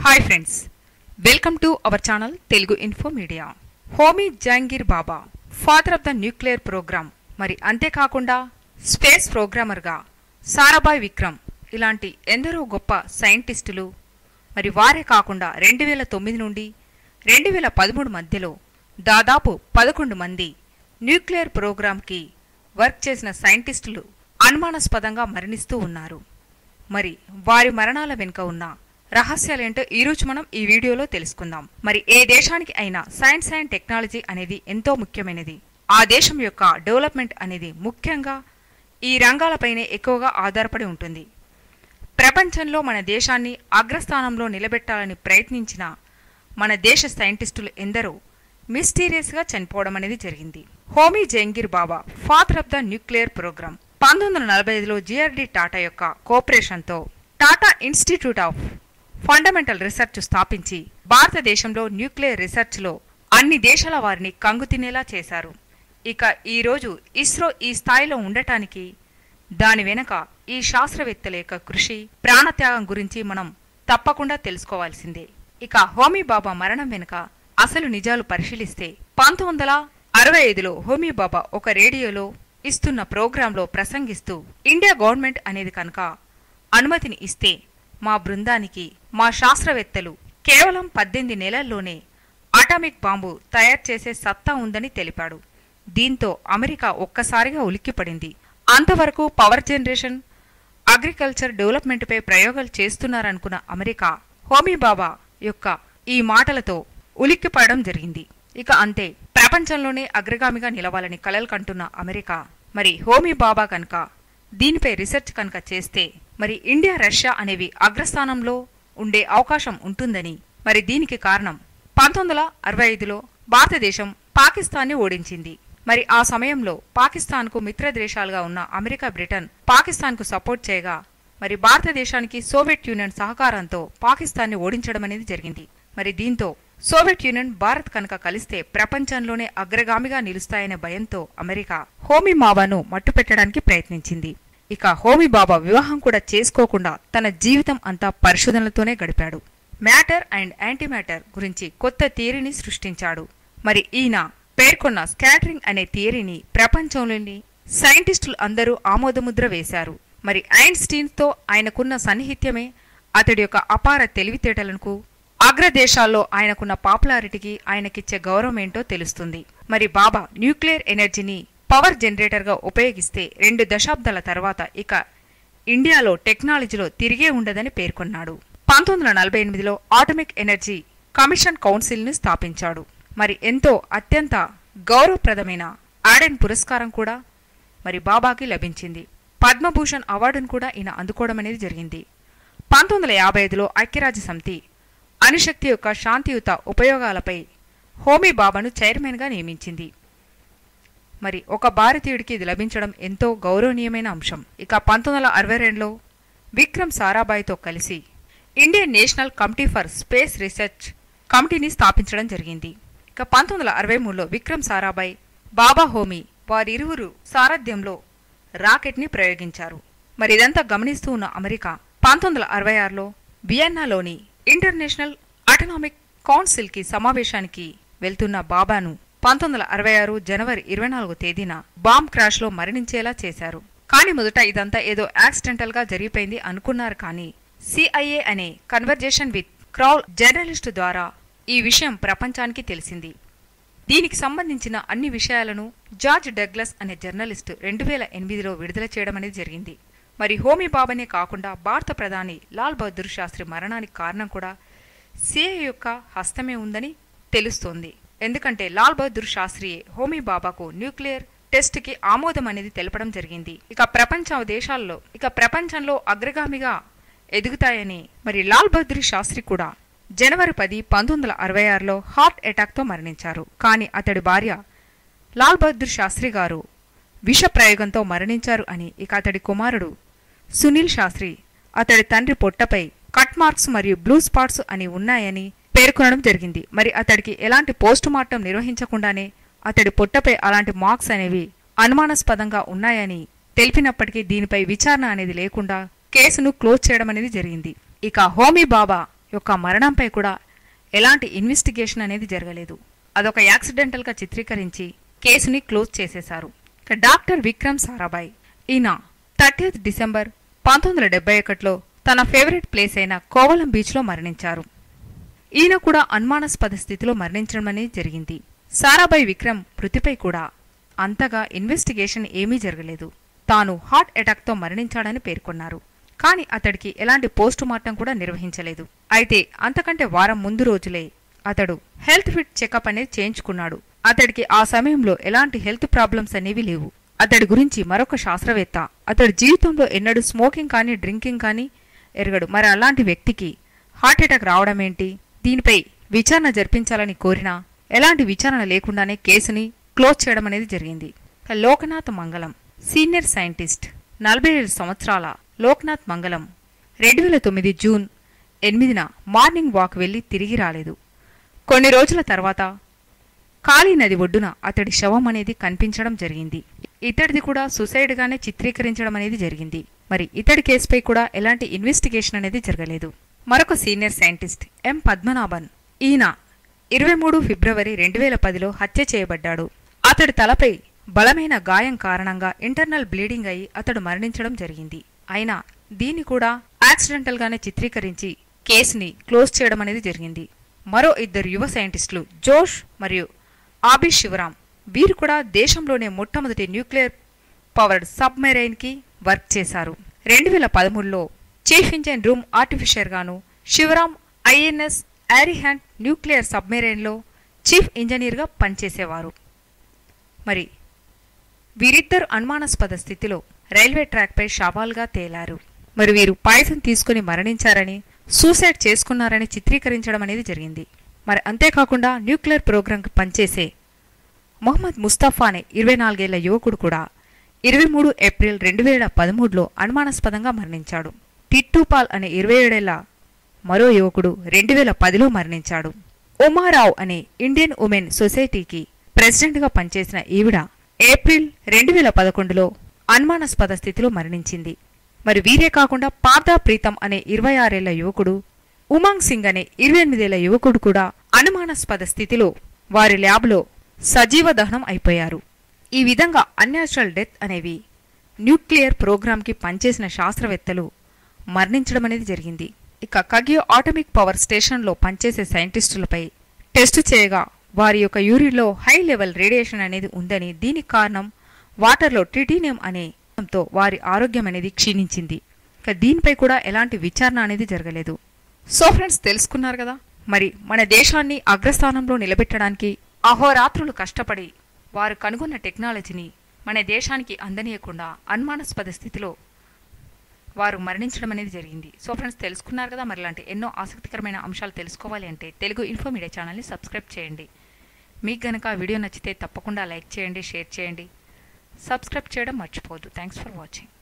hi friends welcome to our channel Telugu info media Homi Jahangir Bhabha father of the nuclear program మరి అంతేకాకుండా space ప్రోగ్రామర్గా Sarabhai Vikram ఇలాంటి ఎందరో గొప్ప సైంటిస్టులు మరి వారే కాకుండా రెండు వేల తొమ్మిది నుండి రెండు వేల పదమూడు మధ్యలో దాదాపు పదకొండు మంది న్యూక్లియర్ ప్రోగ్రాంకి వర్క్ చేసిన సైంటిస్టులు అనుమానాస్పదంగా మరణిస్తూ ఉన్నారు మరి వారి మరణాల వెనుక ఉన్న రహస్యాలేంటో ఈ రోజు మనం ఈ వీడియోలో తెలుసుకుందాం మరి ఏ దేశానికి అయినా సైన్స్ అండ్ టెక్నాలజీ అనేది ఎంతో ముఖ్యమైనది ఆ దేశం యొక్క డెవలప్మెంట్ అనేది ముఖ్యంగా ఈ రంగాలపైనే ఎక్కువగా ఆధారపడి ఉంటుంది ప్రపంచంలో మన దేశాన్ని అగ్రస్థానంలో నిలబెట్టాలని ప్రయత్నించిన మన దేశ సైంటిస్టులు ఎందరో మిస్టీరియస్గా చనిపోవడం అనేది జరిగింది Homi Jahangir Bhabha father of the nuclear program పంతొమ్మిది వందల నలభై ఐదులో జిఆర్డి టాటా యొక్క కోఆపరేషన్తో Tata institute of fundamental research స్థాపించి భారతదేశంలో న్యూక్లియర్ రీసెర్చ్లో అన్ని దేశాల వారిని కంగుతినేలా చేశారు ఇక ఈ రోజు ఇస్రో ఈ స్థాయిలో ఉండటానికి దాని వెనక ఈ శాస్త్రవేత్తల యొక్క కృషి ప్రాణత్యాగం గురించి మనం తప్పకుండా తెలుసుకోవాల్సిందే ఇక హోమీ బాబా మరణం వెనుక అసలు నిజాలు పరిశీలిస్తే పంతొమ్మిది వందల అరవై ఐదులో హోమీ బాబా ఒక రేడియోలో ఇస్తున్న ప్రోగ్రాంలో ప్రసంగిస్తూ ఇండియా గవర్నమెంట్ అనేది కనుక అనుమతిని ఇస్తే మా బృందానికి మా శాస్త్రవేత్తలు కేవలం పద్దెనిమిది నెలల్లోనే అటామిక్ బాంబు తయారు చేసే సత్తా ఉందని తెలిపాడు దీంతో అమెరికా ఒక్కసారిగా ఉలిక్కిపడింది అంతవరకు పవర్ జనరేషన్ అగ్రికల్చర్ డెవలప్మెంట్పై ప్రయోగాలు చేస్తున్నారనుకున్న అమెరికా హోమీ బాబా యొక్క ఈ మాటలతో ఉలిక్కిపడడం జరిగింది ఇక అంతే ప్రపంచంలోనే అగ్రగామిగా నిలవాలని కలలు కంటున్న అమెరికా మరి హోమీ బాబా కనుక దీనిపై రీసెర్చ్ కనుక చేస్తే మరి ఇండియా రష్యా అనేవి అగ్రస్థానంలో ఉండే అవకాశం ఉంటుందని మరి దీనికి కారణం పంతొమ్మిది వందల అరవై ఐదులో భారతదేశం పాకిస్తాన్ని ఓడించింది మరి ఆ సమయంలో పాకిస్తాన్కు మిత్ర దేశాలుగా ఉన్న అమెరికా బ్రిటన్ పాకిస్తాన్కు సపోర్ట్ చేయగా మరి భారతదేశానికి సోవియట్ యూనియన్ సహకారంతో పాకిస్తాన్ని ఓడించడం అనేది జరిగింది మరి దీంతో సోవియట్ యూనియన్ భారత్ కనుక కలిస్తే ప్రపంచంలోనే అగ్రగామిగా నిలుస్తాయనే భయంతో అమెరికా హోమీ మావాను మట్టుపెట్టడానికి ప్రయత్నించింది ఇక హోమీ బాబా వివాహం కూడా చేసుకోకుండా తన జీవితం అంతా పరిశోధనలతోనే గడిపాడు మ్యాటర్ అండ్ యాంటీమ్యాటర్ గురించి కొత్త థియరీని సృష్టించాడు మరి ఈయన పేర్కొన్న స్కాటరింగ్ అనే థియరీని ప్రపంచంలోని సైంటిస్టులు అందరూ ఆమోదముద్ర వేశారు మరి ఐన్స్టీన్ తో ఆయనకున్న సన్నిహిత్యమే అతడి యొక్క అపార తెలివితేటలకు అగ్రదేశాల్లో ఆయనకున్న పాపులారిటీకి ఆయనకిచ్చే గౌరవం ఏంటో తెలుస్తుంది మరి బాబా న్యూక్లియర్ ఎనర్జీని పవర్ జనరేటర్గా ఉపయోగిస్తే రెండు దశాబ్దాల తర్వాత ఇక ఇండియాలో టెక్నాలజీలో తిరిగే ఉండదని పేర్కొన్నాడు పంతొమ్మిది వందల నలభై ఎనిమిదిలో ఆటమిక్ ఎనర్జీ కమిషన్ కౌన్సిల్ని స్థాపించాడు మరి ఎంతో అత్యంత గౌరవప్రదమైన ఆడెన్ పురస్కారం కూడా మరి బాబాకి లభించింది పద్మభూషణ్ అవార్డును కూడా ఈయన అందుకోవడం అనేది జరిగింది పంతొమ్మిది వందల యాభై ఐదులో ఐక్యరాజ్య సమితి అణుశక్తి యొక్క శాంతియుత ఉపయోగాలపై హోమీ బాబాను చైర్మన్గా నియమించింది మరి ఒక భారతీయుడికి ఇది లభించడం ఎంతో గౌరవనీయమైన అంశం ఇక పంతొమ్మిది వందల అరవై రెండులో విక్రమ్ సారాభాయ్తో కలిసి Indian national committee for space research కమిటీని స్థాపించడం జరిగింది ఇక పంతొమ్మిది వందల అరవై మూడులో విక్రమ్ సారాభాయ్ బాబా హోమీ వారిరువురు సారథ్యంలో రాకెట్ని ప్రయోగించారు మరి ఇదంతా గమనిస్తూ ఉన్న అమెరికా పంతొమ్మిది వందల అరవై ఆరులో వియన్నాలోని ఇంటర్నేషనల్ అటనామిక్ కౌన్సిల్కి సమావేశానికి వెళ్తున్న బాబాను పంతొమ్మిది వందల అరవై ఆరు జనవరి ఇరవై నాలుగు తేదీన బాంబ్ క్రాష్లో మరణించేలా చేశారు కానీ మొదట ఇదంతా ఏదో యాక్సిడెంటల్ గా జరిగిపోయింది అనుకున్నారు కానీ సిఐఏ అనే కన్వర్జేషన్ విత్ క్రౌల్ జర్నలిస్టు ద్వారా ఈ విషయం ప్రపంచానికి తెలిసింది దీనికి సంబంధించిన అన్ని విషయాలను జార్జ్ డగ్లస్ అనే జర్నలిస్టు రెండు వేల ఎనిమిదిలో విడుదల చేయడం అనేది జరిగింది మరి హోమీ బాబానే కాకుండా భారత ప్రధాని లాల్ బహదూర్ శాస్త్రి మరణానికి కారణం కూడా సిఐ యొక్క హస్తమే ఉందని తెలుస్తోంది ఎందుకంటే లాల్ బహదూర్ శాస్త్రియే హోమీ బాబాకు న్యూక్లియర్ టెస్ట్ కి ఆమోదం అనేది తెలపడం జరిగింది ఇక ప్రపంచ దేశాల్లో ఇక ప్రపంచంలో అగ్రగామిగా ఎదుగుతాయని మరి లాల్ బహదూర్ శాస్త్రి కూడా జనవరి పది పంతొమ్మిది వందల అరవై ఆరులో హార్ట్ అటాక్తో మరణించారు కానీ అతడి భార్య లాల్ బహదూర్ శాస్త్రి గారు విష ప్రయోగంతో మరణించారు అని ఇక అతడి కుమారుడు సునీల్ శాస్త్రి అతడి తండ్రి పొట్టపై కట్ మార్క్స్ మరియు బ్లూ స్పాట్స్ అని ఉన్నాయని పేర్కొనడం జరిగింది మరి అతడికి ఎలాంటి పోస్ట్ మార్టం నిర్వహించకుండానే అతడి పొట్టపై అలాంటి మార్క్స్ అనేవి అనుమానాస్పదంగా ఉన్నాయని తెలిపినప్పటికీ దీనిపై విచారణ అనేది లేకుండా కేసును క్లోజ్ చేయడం అనేది జరిగింది ఇక హోమీ బాబా యొక్క మరణంపై కూడా ఎలాంటి ఇన్వెస్టిగేషన్ అనేది జరగలేదు అదొక యాక్సిడెంటల్గా చిత్రీకరించి కేసుని క్లోజ్ చేసేశారు ఇక డాక్టర్ విక్రమ్ సారాభాయ్ ఈయన థర్టీత్ డిసెంబర్ పంతొమ్మిది వందల డెబ్బై ఒకటిలో తన ఫేవరెట్ ప్లేస్ అయిన కోవలం బీచ్లో మరణించారు ఈయన కూడా అనుమానాస్పద స్థితిలో మరణించడం అనేది జరిగింది సారాభాయ్ విక్రమ్ మృతిపై కూడా అంతగా ఇన్వెస్టిగేషన్ ఏమీ జరగలేదు తాను హార్ట్ అటాక్తో మరణించాడని పేర్కొన్నారు కానీ అతడికి ఎలాంటి పోస్టు మార్టం కూడా నిర్వహించలేదు అయితే అంతకంటే వారం ముందు రోజులే అతడు హెల్త్ ఫిట్ చెకప్ అనేది చేయించుకున్నాడు అతడికి ఆ సమయంలో ఎలాంటి హెల్త్ ప్రాబ్లమ్స్ అనేవి లేవు అతడి గురించి మరొక శాస్త్రవేత్త అతడి జీవితంలో ఎన్నడూ స్మోకింగ్ కానీ డ్రింకింగ్ కానీ ఎరగడు మరి అలాంటి వ్యక్తికి హార్ట్ అటాక్ రావడం ఏంటి దీనిపై విచారణ జరిపించాలని కోరినా ఎలాంటి విచారణ లేకుండానే కేసుని క్లోజ్ చేయడం అనేది జరిగింది ఇక లోకనాథ్ మంగళం సీనియర్ సైంటిస్ట్ నలభై ఏడు సంవత్సరాల లోక్నాథ్ మంగళం రెండు వేల తొమ్మిది జూన్ ఎనిమిదిన మార్నింగ్ వాక్ వెళ్లి తిరిగి రాలేదు కొన్ని రోజుల తర్వాత కాళీ నది ఒడ్డున అతడి శవం అనేది కనిపించడం జరిగింది ఇతడిది కూడా సుసైడ్గానే చిత్రీకరించడం అనేది జరిగింది మరి ఇతడి కేసుపై కూడా ఎలాంటి ఇన్వెస్టిగేషన్ అనేది జరగలేదు మరొక సీనియర్ సైంటిస్ట్ ఎం పద్మనాభన్ ఈయన ఇరవై మూడు ఫిబ్రవరి రెండు వేల పదిలో హత్య చేయబడ్డాడు అతడి తలపై బలమైన గాయం కారణంగా ఇంటర్నల్ బ్లీడింగ్ అయి అతడు మరణించడం జరిగింది అయినా దీన్ని కూడా యాక్సిడెంటల్ గానే చిత్రీకరించి కేసుని క్లోజ్ చేయడం అనేది జరిగింది మరో ఇద్దరు యువ సైంటిస్టులు జోష్ మరియు ఆబి శివరాం వీరు కూడా దేశంలోనే మొట్టమొదటి న్యూక్లియర్ పవర్డ్ సబ్మెరైన్ కి వర్క్ చేశారు రెండు వేల పదమూడులో చీఫ్ ఇంజన్ రూమ్ ఆర్టిఫిషియర్ గాను శివరాం ఐఎన్ఎస్ యారిహాండ్ న్యూక్లియర్ సబ్మెరైన్లో చీఫ్ ఇంజనీర్గా పనిచేసేవారు మరి వీరిద్దరు అనుమానాస్పద స్థితిలో రైల్వే ట్రాక్పై శవాలుగా తేలారు మరి వీరు పాయసం తీసుకుని మరణించారని సూసైడ్ చేసుకున్నారని చిత్రీకరించడం అనేది జరిగింది మరి అంతేకాకుండా న్యూక్లియర్ ప్రోగ్రాంకి పనిచేసే మొహమ్మద్ ముస్తఫా అనే ఇరవై నాలుగేళ్ల యువకుడు కూడా ఇరవై మూడు ఏప్రిల్ రెండు వేల పదమూడులో అనుమానాస్పదంగా మరణించాడు టిట్టుపాల్ అనే ఇరవై ఏడేళ్ల మరో యువకుడు రెండు వేల పదిలో మరణించాడు ఉమారావ్ అనే ఇండియన్ ఉమెన్ సొసైటీకి ప్రెసిడెంట్గా పనిచేసిన ఈవిడ ఏప్రిల్ రెండు వేల పదకొండులో అనుమానాస్పద స్థితిలో మరణించింది మరి వీరే కాకుండా పార్దా ప్రీతం అనే ఇరవై ఆరేళ్ల యువకుడు ఉమాంగ్ సింగ్ అనే ఇరవై ఎనిమిదేళ్ల యువకుడు కూడా అనుమానాస్పద స్థితిలో వారి ల్యాబ్లో సజీవ దహనం అయిపోయారు ఈ విధంగా అన్యాచురల్ డెత్ అనేవి న్యూక్లియర్ ప్రోగ్రాంకి పనిచేసిన శాస్త్రవేత్తలు మరణించడం అనేది జరిగింది ఇక కగియో ఆటమిక్ పవర్ స్టేషన్లో పనిచేసే సైంటిస్టులపై టెస్టు చేయగా వారి యొక్క యూరిన్లో హై లెవెల్ రేడియేషన్ అనేది ఉందని దీనికి కారణం వాటర్లో ట్రిటీనియం అనే తో వారి ఆరోగ్యం అనేది క్షీణించింది ఇక దీనిపై కూడా ఎలాంటి విచారణ అనేది జరగలేదు సో ఫ్రెండ్స్ తెలుసుకున్నారు కదా మరి మన దేశాన్ని అగ్రస్థానంలో నిలబెట్టడానికి అహోరాత్రులు కష్టపడి వారు కనుగొన్న టెక్నాలజీని మన దేశానికి అందనీయకుండా అనుమానాస్పద స్థితిలో వారు మరణించడం అనేది జరిగింది సో ఫ్రెండ్స్ తెలుసుకున్నారు కదా మరి ఇలాంటి ఎన్నో ఆసక్తికరమైన అంశాలు తెలుసుకోవాలి అంటే తెలుగు ఇన్ఫో మీడియా ఛానల్ని సబ్స్క్రైబ్ చేయండి మీకు గనక వీడియో నచ్చితే తప్పకుండా లైక్ చేయండి షేర్ చేయండి సబ్స్క్రైబ్ చేయడం మర్చిపోవద్దు థ్యాంక్స్ ఫర్ వాచింగ్